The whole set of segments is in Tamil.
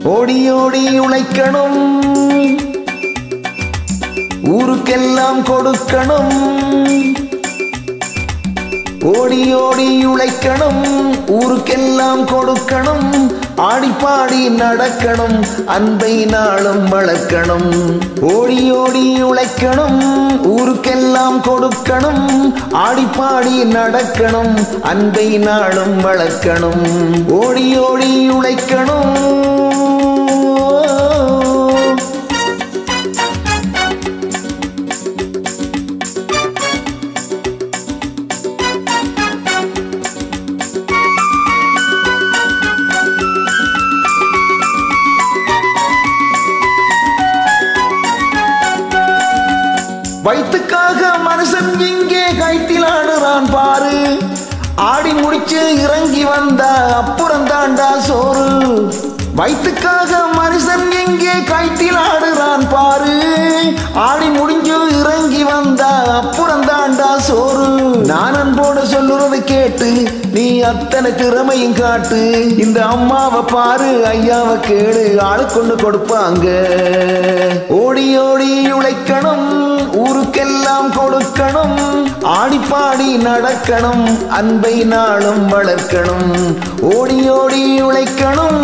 ஓடி ஓடி உழைக்கணும் ஊருக்கெல்லாம் கொடுக்கணும் ஓடி ஓடி உழைக்கணும் ஊருக்கெல்லாம் கொடுக்கணும் ஆடிப்பாடி நடக்கணும் அன்பை நாளும் வளர்க்கணும் ஓடி ஓடி உழைக்கணும் ஊருக்கெல்லாம் கொடுக்கணும் ஆடிப்பாடி நடக்கணும் அன்பை நாளும் வளர்க்கணும் ஓடி ஓடி உழைக்கணும் வயிற்றுக்காக மனுஷன் இங்கே கைத்தில் ஆடுறான் பாரு ஆடி முடிச்சு இறங்கி வந்தா அப்புறம் தாண்டா சோறு வயிற்றுக்காக மனுஷன் இங்கே கைத்தில் ஆடுறான் பாரு ஆடி முடிஞ்சு இறங்கி வந்தா அப்புறம் தாண்டா சோறு நான் அன்போடு சொல்லுறதை கேட்டு நீ அத்தனை திறமையும் காட்டு இந்த அம்மாவை பாரு ஐயாவை கேடு ஆளு கொண்டு கொடுப்பாங்க ஓடி ஓடி உழைக்கணும் ஊருக்கெல்லாம் கொடுக்கணும் ஆடிப்பாடி நடக்கணும் அன்பை நாளும் வளர்க்கணும் ஓடி ஓடி உழைக்கணும்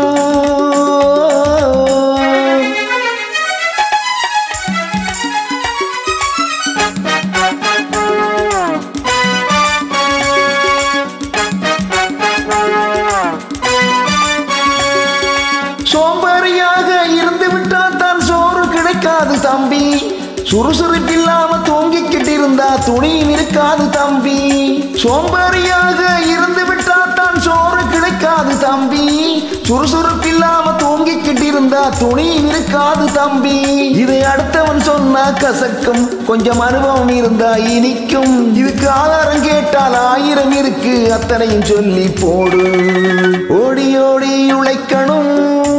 சோம்பேறியாக இருந்து விட்டால் தான் சோறு கிடைக்காது தம்பி சுறுசுறுப்பில்லாம தூங்கிக்கிட்டு இருந்தா துணியும் இருக்காது தம்பி சோம்பேறியாக இருந்து விட்டால் தான் சோறு கிடைக்காது தம்பி சுறுசுறுப்பில்லாம தூங்கிக்கிட்டு இருந்தா துணியும் இருக்காது தம்பி இதை அடுத்தவன் சொன்னா கசக்கும் கொஞ்சம் அனுபவம் இருந்தா இனிக்கும் இதுக்கு ஆதாரம் கேட்டால் ஆயிரம் இருக்கு அத்தனையும் சொல்லி போடு ஓடி ஓடி உழைக்கணும்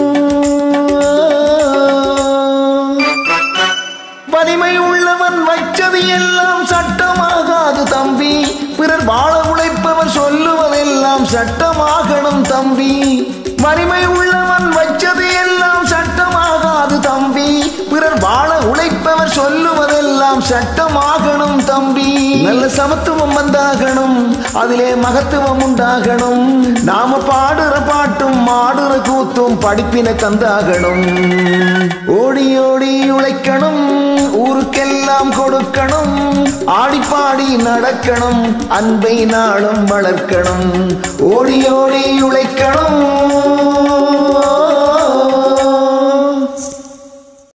வலிமை உள்ளவன் வச்சது எல்லாம் சட்டமாகாது தம்பி பிறர் வாழ உழைப்பவர் சொல்லுவதெல்லாம் சட்டமாகணும் தம்பி வலிமை உள்ளவன் வச்சது எல்லாம் சட்டமாகாது தம்பி பிறர் வாழ உழைப்பவர் சொல்லுவதெல்லாம் சட்டமாகணும் தம்பி நல்ல சமத்துவம் வந்தாகணும் அதிலே மகத்துவம் உண்டாகணும் நாம பாடுற பாட்டும் மாடுற கூத்தும் படிப்பின தந்தாகணும் ஓடி ஓடி உழைக்கணும் ஊருக்கெல்லாம் கொடுக்கணும் ஆடிப்பாடி நடக்கணும் அன்பை நாளும் வளர்க்கணும் ஓடி ஓடி உழைக்கணும்